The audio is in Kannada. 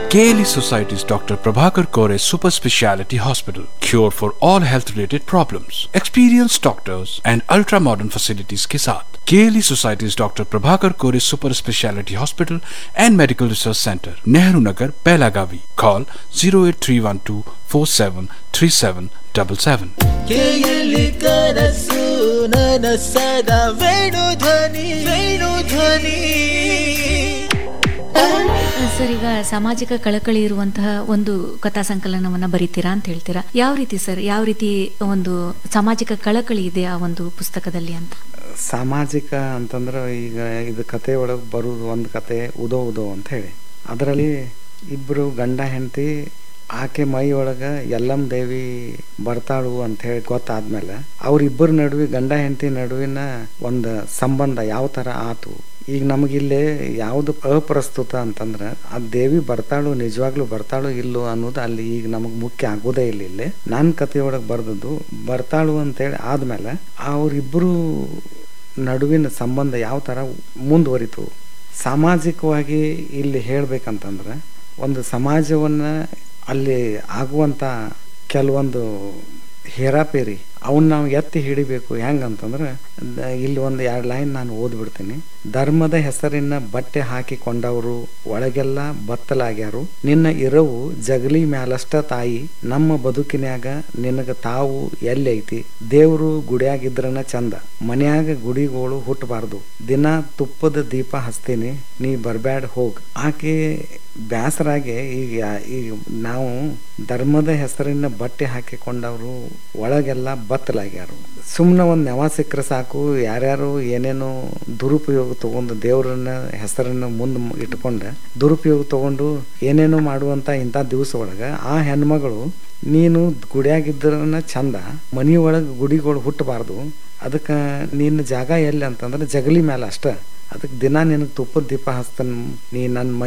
KLE Society's Dr. Prabhakar Kore Super Speciality Hospital. Cure for all health related problems. Experienced doctors and ultra modern facilities के साथ KLE Society's Dr. Prabhakar Kore Super Speciality Hospital and Medical Research Center, Nehru Nagar, Pelagavi. Call 08312 473777. ಕೇಯಲಿ ಕನಸು ನನಸದ ವೇಣು ಧ್ವನಿ ವೇಣು ಧ್ವನಿ ಸರ್ ಈಗ ಸಾಮಾಜಿಕ ಕಳಕಳಿ ಇರುವಂತಹ ಒಂದು ಕಥಾ ಸಂಕಲನವನ್ನ ಬರೀತೀರಾ ಅಂತ ಹೇಳ್ತೀರಾ ಯಾವ ರೀತಿ ಸರ್ ಯಾವ ರೀತಿ ಒಂದು ಸಾಮಾಜಿಕ ಕಳಕಳಿ ಇದೆ ಆ ಒಂದು ಪುಸ್ತಕದಲ್ಲಿ ಅಂತ ಸಾಮಾಜಿಕ ಅಂತಂದ್ರೆ ಈಗ ಇದು ಕತೆ ಒಳಗೆ ಬರೋದು ಒಂದು ಕತೆ ಉದೋ ಉದೋ ಅಂತ ಹೇಳಿ ಅದರಲ್ಲಿ ಇಬ್ಬರು ಗಂಡ ಹೆಂಡತಿ ಆಕೆ ಮೈ ಒಳಗೆ ಯಲ್ಲಮ್ಮ ದೇವಿ ಬರ್ತಾಳು ಅಂತ ಹೇಳಿ ಗೊತ್ತಾದ್ಮೇಲೆ ಅವ್ರಿಬ್ಬರ ನಡುವೆ ಗಂಡ ಹೆಂಡತಿ ನಡುವಿನ ಒಂದು ಸಂಬಂಧ ಯಾವ ಥರ ಆತು ಈಗ ನಮಗಿಲ್ಲೇ ಯಾವುದು ಅಪ್ರಸ್ತುತ ಅಂತಂದ್ರೆ ಆ ದೇವಿ ಬರ್ತಾಳು ನಿಜವಾಗ್ಲೂ ಬರ್ತಾಳು ಇಲ್ಲೋ ಅನ್ನೋದು ಅಲ್ಲಿ ಈಗ ನಮಗೆ ಮುಖ್ಯ ಆಗೋದೇ ಇಲ್ಲ ಇಲ್ಲಿ ನನ್ನ ಕತೆ ಒಳಗೆ ಬರ್ದದ್ದು ಬರ್ತಾಳು ಅಂತೇಳಿ ಆದ್ಮೇಲೆ ಅವರಿಬ್ಬರು ನಡುವಿನ ಸಂಬಂಧ ಯಾವ ಥರ ಮುಂದುವರಿತು ಸಾಮಾಜಿಕವಾಗಿ ಇಲ್ಲಿ ಹೇಳ್ಬೇಕಂತಂದ್ರೆ ಒಂದು ಸಮಾಜವನ್ನು ಅಲ್ಲಿ ಆಗುವಂಥ ಕೆಲವೊಂದು ಹೇರಾಪೇರಿ ಅವನ್ನ ನಾವು ಎತ್ತಿ ಹಿಡಿಬೇಕು ಹೆಂಗಂತಂದ್ರೆ ದ- ಇಲ್ಲಿ ಒಂದು ಎರಡು ಲೈನ್ ನಾನು ಓದ್ಬಿಡ್ತೀನಿ ಧರ್ಮದ ಹೆಸರಿನ ಬಟ್ಟೆ ಹಾಕಿಕೊಂಡವರು ಒಳಗೆಲ್ಲ ಬತ್ತಲಾಗ್ಯಾರು ನಿನ್ನ ಇರವು ಜಗಲಿ ಮ್ಯಾಲಷ್ಟ ತಾಯಿ ನಮ್ಮ ಬದುಕಿನ್ಯಾಗ ನಿನಗ ತಾವು ಎಲ್ಲೈತಿ ದೇವ್ರು ಗುಡಿಯಾಗಿದ್ರನ ಚಂದ ಮನ್ಯಾಗ ಗುಡಿಗಳು ಹುಟ್ಟಬಾರ್ದು ದಿನ ತುಪ್ಪದ ದೀಪ ಹಚ್ತೀನಿ ನೀ ಬರ್ಬ್ಯಾಡ ಹೋಗ್ ಆಕೆ ಬ್ಯಾಸರಾಗೆ ಈಗ ಈಗ ನಾವು ಧರ್ಮದ ಹೆಸರಿನ ಬಟ್ಟೆ ಹಾಕಿಕೊಂಡವರು ಒಳಗೆಲ್ಲ ಬತ್ತಲಾಗ್ಯಾರು ಸುಮ್ಮನೆ ಒಂದು ನೆವ ಸಿಕ್ಕರೆ ಸಾಕು ಯಾರ್ಯಾರು ಏನೇನೋ ದುರುಪಯೋಗ ತಗೊಂಡು ದೇವರನ್ನ ಹೆಸರನ್ನ ಮುಂದೆ ಇಟ್ಕೊಂಡು ದುರುಪಯೋಗ ತಗೊಂಡು ಏನೇನೋ ಮಾಡುವಂಥ ಇಂಥ ದಿವಸ ಒಳಗೆ ಆ ಹೆಣ್ಮಗಳು ನೀನು ಗುಡಿಯಾಗಿದ್ರನ ಚಂದ ಮನಿ ಒಳಗೆ ಗುಡಿಗಳು ಹುಟ್ಟಬಾರ್ದು ಅದಕ್ಕೆ ನಿನ್ನ ಜಾಗ ಎಲ್ಲಿ ಅಂತಂದ್ರೆ ಜಗಲಿ ಮೇಲೆ ಅಷ್ಟ ಅದಕ್ಕೆ ದಿನ ನಿನಗೆ ತುಪ್ಪದ ದೀಪ ಹಚ್ತಾನೆ ನೀ ನನ್ನ